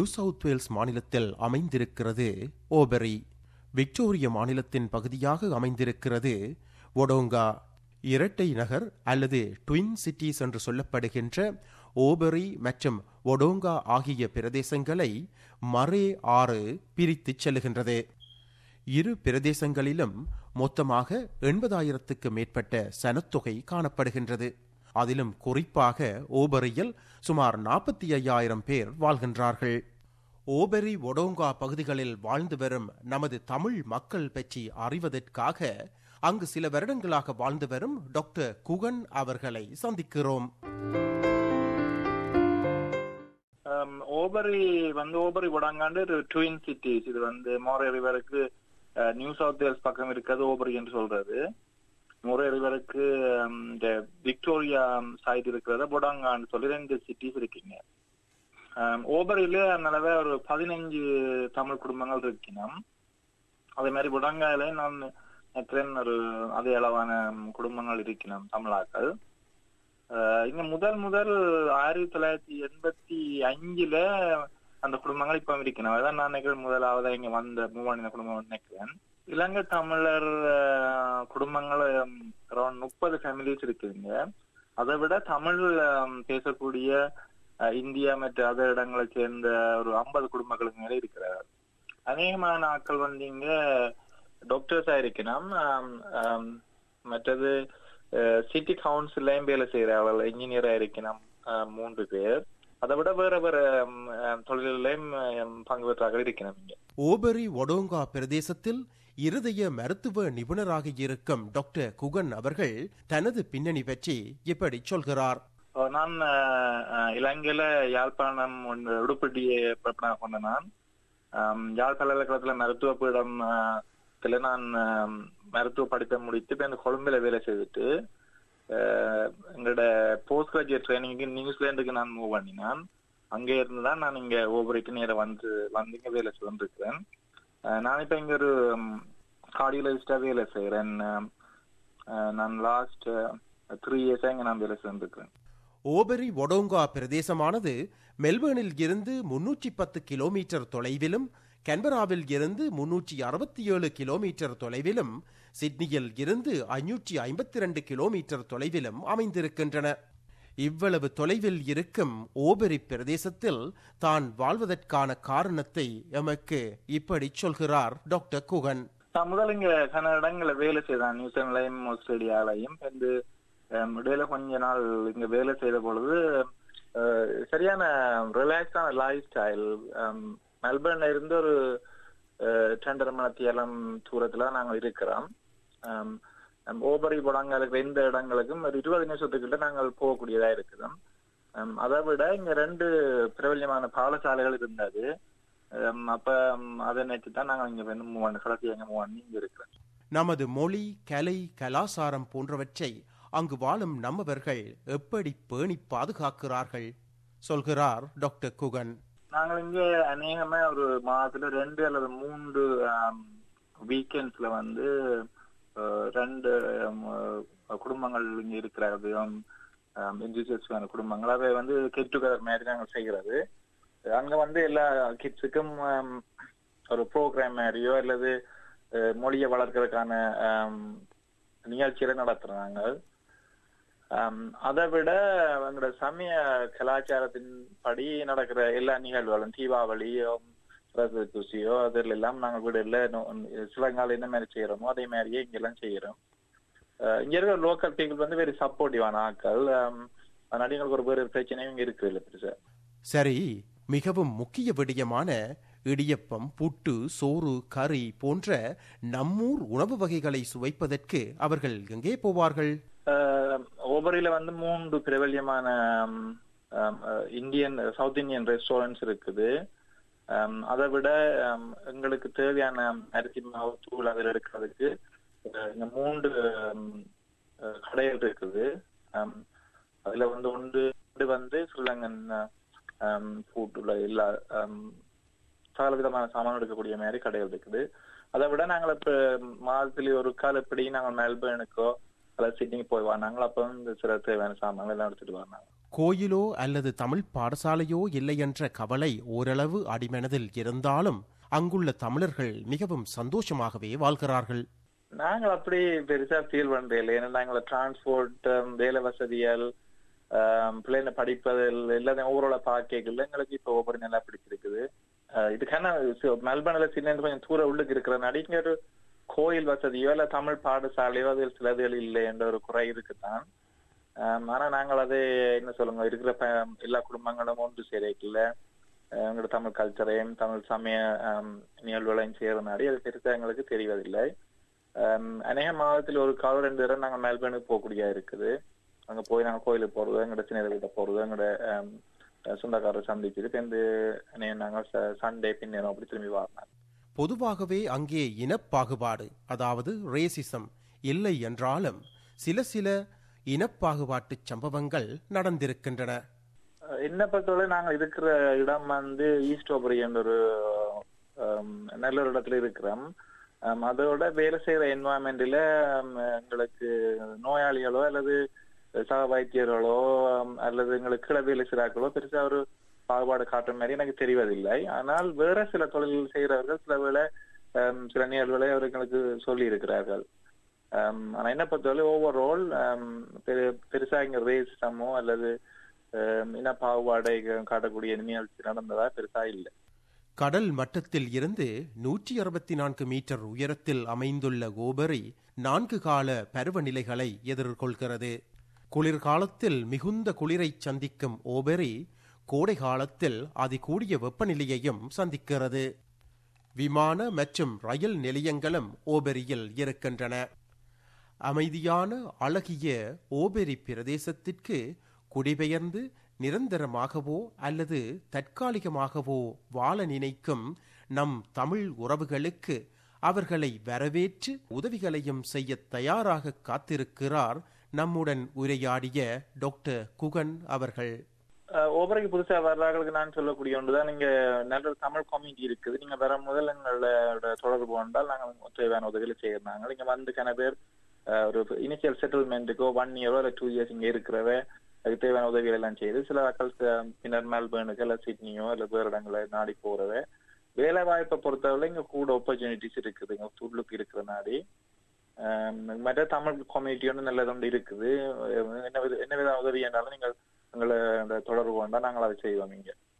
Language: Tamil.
நியூ சவுத் வேல்ஸ் மாநிலத்தில் அமைந்திருக்கிறது ஓபரி விக்டோரிய மாநிலத்தின் பகுதியாக அமைந்திருக்கிறது ஒடோங்கா இரட்டை நகர் அல்லது ட்வின் சிட்டிஸ் என்று சொல்லப்படுகின்ற ஓபரி மற்றும் ஒடோங்கா ஆகிய பிரதேசங்களை மரே ஆறு பிரித்துச் செல்லுகின்றது இரு பிரதேசங்களிலும் மொத்தமாக எண்பதாயிரத்துக்கு மேற்பட்ட சனத்தொகை காணப்படுகின்றது அதிலும் குறிப்பாக ஓபரியில் சுமார் நாற்பத்தி ஐயாயிரம் பேர் வாழ்கின்றார்கள் ஓபரி ஒடோங்கா பகுதிகளில் வாழ்ந்து வரும் நமது தமிழ் மக்கள் பற்றி அறிவதற்காக அங்கு சில வருடங்களாக வாழ்ந்து வரும் டாக்டர் குகன் அவர்களை சந்திக்கிறோம் ஓபரி வந்து ஓபரி கொடாங்காண்டு ட்வின் சிட்டிஸ் இது வந்து மோரே ரிவருக்கு நியூ சவுத் வேல்ஸ் பக்கம் இருக்கிறது ஓபரி என்று சொல்றது மோரே ரிவருக்கு இந்த விக்டோரியா சைடு இருக்கிறத பொடாங்கான்னு சொல்லி ரெண்டு சிட்டிஸ் இருக்கீங்க ஓபரியில நல்லவே ஒரு பதினஞ்சு தமிழ் குடும்பங்கள் இருக்கணும் அதே மாதிரி புடங்காயில நான் ட்ரெயின் ஒரு அதே அளவான குடும்பங்கள் இருக்கணும் தமிழாக்கள் இங்க முதல் முதல் ஆயிரத்தி தொள்ளாயிரத்தி எண்பத்தி அஞ்சுல அந்த குடும்பங்கள் இப்ப இருக்கணும் அதான் நான் நினைக்கிறேன் முதலாவது இங்க வந்த மூவானின குடும்பம் நினைக்கிறேன் இலங்கை தமிழர் குடும்பங்கள் அரௌண்ட் முப்பது ஃபேமிலிஸ் இருக்குதுங்க அதை விட தமிழ் பேசக்கூடிய இந்தியா மற்ற அதர் இடங்களை சேர்ந்த ஒரு ஐம்பது குடும்பங்களுக்கு மேல இருக்கிறார் அநேகமான ஆட்கள் வந்து இங்க டாக்டர்ஸா இருக்கணும் மற்றது சிட்டி கவுன்சிலையும் வேலை செய்யறார்கள் இன்ஜினியரா இருக்கணும் மூன்று பேர் அதை விட வேற வேற தொழில்களையும் பங்கு பெற்றார்கள் இருக்கணும் இங்க ஓபரி ஒடோங்கா பிரதேசத்தில் இருதய மருத்துவ நிபுணராக இருக்கும் டாக்டர் குகன் அவர்கள் தனது பின்னணி பற்றி இப்படி சொல்கிறார் நான் இலங்கையில யாழ்ப்பாணம் ஒன்று உடுப்பட்டியை பிறப்பினாக கொண்ட நான் யாழ் பல்கலைக்கழகத்துல மருத்துவ பீடம் நான் மருத்துவ படிப்பை முடித்து இப்போ இந்த கொழும்புல வேலை செய்துட்டு எங்களோட போஸ்ட் கிராஜுவேட் ட்ரைனிங்க்கு நியூசிலாந்துக்கு நான் மூவ் பண்ணினான் அங்கே இருந்து தான் நான் இங்க ஓவரைக்கு நேரம் வந்து வந்து இங்க வேலை செய்திருக்கிறேன் நான் இப்ப இங்க ஒரு கார்டியோலஜிஸ்டா வேலை செய்யறேன் நான் லாஸ்ட் த்ரீ இயர்ஸா இங்க நான் வேலை செய்திருக்கிறேன் ஓபரி ஒடோங்கா பிரதேசமானது மெல்பர்னில் இருந்து முன்னூற்றி பத்து கிலோமீட்டர் தொலைவிலும் கன்பராவில் இருந்து முன்னூற்றி அறுபத்தி ஏழு கிலோமீட்டர் தொலைவிலும் சிட்னியில் இருந்து ஐநூற்றி ஐம்பத்தி ரெண்டு கிலோமீட்டர் தொலைவிலும் அமைந்திருக்கின்றன இவ்வளவு தொலைவில் இருக்கும் ஓபரி பிரதேசத்தில் தான் வாழ்வதற்கான காரணத்தை எமக்கு இப்படி சொல்கிறார் டாக்டர் குகன் நான் முதல் இங்க கன இடங்களை வேலை செய்தான் நியூசிலாண்ட்லயும் ஆஸ்திரேலியாலையும் வந்து இடையில கொஞ்ச நாள் இங்க வேலை செய்த பொழுது சரியான ரிலாக்ஸான லைஃப் ஸ்டைல் மெல்பர்ன்ல இருந்து ஒரு ரெண்டரை மணி ஏழம் தூரத்துல நாங்க இருக்கிறோம் ஓபரி படங்கள் இருக்கிற எந்த இடங்களுக்கும் ஒரு இருபது நிமிஷத்துக்கிட்ட நாங்கள் போகக்கூடியதா இருக்குதும் அதை விட இங்க ரெண்டு பிரபல்யமான பாடசாலைகள் இருந்தது அப்ப அதை நினைச்சு தான் நாங்கள் இங்க வந்து மூவ் பண்ணி கலத்தி எங்க மூவ் பண்ணி இங்க இருக்கிறோம் நமது மொழி கலை கலாசாரம் போன்றவற்றை அங்கு வாழும் நம்மவர்கள் எப்படி பேணி பாதுகாக்கிறார்கள் சொல்கிறார் டாக்டர் குகன் நாங்கள் இங்க அநேகமா ஒரு மாதத்துல ரெண்டு அல்லது மூன்று வீக்கெண்ட்ஸ்ல வந்து ரெண்டு குடும்பங்கள் இங்க இருக்கிறது இண்டிவிஜுவல்ஸான குடும்பங்கள் அதை வந்து கெட் டுகெதர் மாதிரி நாங்கள் செய்கிறது அங்க வந்து எல்லா கிட்ஸுக்கும் ஒரு ப்ரோக்ராம் மாதிரியோ அல்லது மொழியை வளர்க்கறதுக்கான நிகழ்ச்சிகளை நடத்துறாங்க அதை விட எங்களோட சமய கலாச்சாரத்தின் படி நடக்கிற எல்லா நிகழ்வுகளும் தீபாவளியோ ரச குசியோ அதில் எல்லாம் நாங்கள் வீடுல சிலங்கால என்ன மாதிரி செய்யறோமோ அதே மாதிரியே இங்கெல்லாம் செய்யறோம் இங்க இருக்கிற லோக்கல் பீப்புள் வந்து வெரி சப்போர்ட்டிவான ஆட்கள் அதனால எங்களுக்கு ஒரு வேறு பிரச்சனையும் இங்க இருக்கு இல்லை பெருசா சரி மிகவும் முக்கிய விடயமான இடியப்பம் புட்டு சோறு கறி போன்ற நம்மூர் உணவு வகைகளை சுவைப்பதற்கு அவர்கள் எங்கே போவார்கள் ஓபரியில வந்து மூன்று பிரபல்யமான இந்தியன் சவுத் இந்தியன் ரெஸ்டாரண்ட்ஸ் இருக்குது அதை விட எங்களுக்கு தேவையான அரிசி மாவு தூள் அதில் எடுக்கிறதுக்கு இந்த மூன்று கடைகள் இருக்குது அதுல வந்து ஒன்று வந்து ஸ்ரீலங்கன் ஃபுட் உள்ள எல்லா சகல விதமான சாமான் எடுக்கக்கூடிய மாதிரி கடைகள் இருக்குது அதை விட நாங்கள் இப்ப மாதத்துல ஒரு கால் எப்படி நாங்கள் மெல்பர்னுக்கோ அல்லது சிட்னிக்கு போய் வந்தாங்களோ அப்போ இந்த சில தேவையான சாமான்கள் எல்லாம் எடுத்துட்டு வந்தாங்க கோயிலோ அல்லது தமிழ் பாடசாலையோ இல்லை என்ற கவலை ஓரளவு அடிமனதில் இருந்தாலும் அங்குள்ள தமிழர்கள் மிகவும் சந்தோஷமாகவே வாழ்கிறார்கள் நாங்கள் அப்படி பெருசா ஃபீல் பண்றதில்லை ஏன்னா நாங்கள் டிரான்ஸ்போர்ட் வேலை வசதிகள் பிள்ளைங்க படிப்பதில் எல்லாத்தையும் ஓவரோல பார்க்கல எங்களுக்கு இப்போ ஒவ்வொரு நல்லா பிடிச்சிருக்குது இதுக்கான மெல்பர்ன்ல சின்ன கொஞ்சம் தூர உள்ளுக்கு இருக்கிறனாடி இங்க ஒரு கோயில் வசதியோ இல்ல தமிழ் பாடசாலையோ அதில் சிலதுகள் இல்லை என்ற ஒரு குறை இருக்குதான் ஆனா நாங்கள் அது என்ன சொல்லுங்க இருக்கிற எல்லா குடும்பங்களும் ஒன்று சேரைக்குள்ள எங்களோட தமிழ் கல்ச்சரையும் தமிழ் சமய நிகழ்வுகளையும் செய்யறதுனாடி அது பெருசா எங்களுக்கு தெரிவதில்லை அநேக மாதத்தில் ஒரு கால ரெண்டு தடவை நாங்கள் மெல்பர்னுக்கு போகக்கூடிய இருக்குது அங்க போய் நாங்கள் கோயிலுக்கு போறது எங்களோட சின்ன வீட்டை போறது எங்களோட சொந்தக்காரரை சந்திச்சுட்டு பின்பு நாங்கள் சண்டே பின்னேரம் அப்படி திரும்பி வரணும் பொதுவாகவே அங்கே இனப்பாகுபாடு அதாவது ரேசிசம் இல்லை என்றாலும் சில சில இனப்பாகுபாட்டு சம்பவங்கள் நடந்திருக்கின்றன என்ன பொறுத்தவரை நாங்கள் இருக்கிற இடம் வந்து ஈஸ்ட் ஓபரி என்ற ஒரு நல்ல ஒரு இடத்துல இருக்கிறோம் அதோட வேலை செய்யற என்வாயன்மெண்ட்ல எங்களுக்கு நோயாளிகளோ அல்லது சக வைத்தியர்களோ அல்லது எங்களுக்கு கிள வேலை செய்கிறார்களோ பெருசா ஒரு பாகுபாடு காட்டுற மாதிரி எனக்கு தெரிவதில்லை ஆனால் வேற சில தொழில்கள் செய்கிறவர்கள் சில வேளை சில நிகழ்வுகளை அவர்களுக்கு சொல்லி இருக்கிறார்கள் ஆனா என்ன பொறுத்தவரை ஓவரால் பெருசா இங்க ரேசிசமோ அல்லது இன பாகுபாடை காட்டக்கூடிய நிகழ்ச்சி நடந்ததா பெருசா இல்லை கடல் மட்டத்தில் இருந்து நூற்றி அறுபத்தி நான்கு மீட்டர் உயரத்தில் அமைந்துள்ள கோபரி நான்கு கால பருவநிலைகளை எதிர்கொள்கிறது குளிர்காலத்தில் மிகுந்த குளிரை சந்திக்கும் ஓபெரி கோடை காலத்தில் அதிகூடிய வெப்பநிலையையும் சந்திக்கிறது விமான மற்றும் ரயில் நிலையங்களும் ஓபெரியில் இருக்கின்றன அமைதியான அழகிய ஓபெரி பிரதேசத்திற்கு குடிபெயர்ந்து நிரந்தரமாகவோ அல்லது தற்காலிகமாகவோ வாழ நினைக்கும் நம் தமிழ் உறவுகளுக்கு அவர்களை வரவேற்று உதவிகளையும் செய்ய தயாராக காத்திருக்கிறார் நம்முடன் உரையாடிய டாக்டர் குகன் அவர்கள் ஓபரைக்கு புதுசா வர்றவர்களுக்கு நான் சொல்லக்கூடிய ஒன்றுதான் நீங்க நல்ல தமிழ் கம்யூனிட்டி இருக்குது நீங்க வர முதல் எங்களோட தொடர்பு கொண்டால் நாங்கள் தேவையான உதவிகளை செய்யறாங்க நீங்க வந்து கன பேர் ஒரு இனிஷியல் செட்டில்மெண்ட்டுக்கோ ஒன் இயரோ இல்லை டூ இயர்ஸ் இங்க இருக்கிறவ அதுக்கு தேவையான உதவிகள் எல்லாம் செய்து சில மக்கள் பின்னர் மெல்பர்னுக்கு இல்லை சிட்னியோ இல்லை வேறு இடங்களை நாடி போறவ வேலை வாய்ப்பை பொறுத்தவரை இங்க கூட ஆப்பர்ச்சுனிட்டிஸ் இருக்குது இங்க உள்ளுக்கு இருக்கிற நாடி மற்ற தமிழ் கம்யூனிட்டி வந்து நல்லது இருக்குது என்ன வித என்ன வித உதவி என்றாலும் நீங்கள் எங்களை தொடர்பு கொண்டா நாங்கள் அதை செய்வோம் இங்க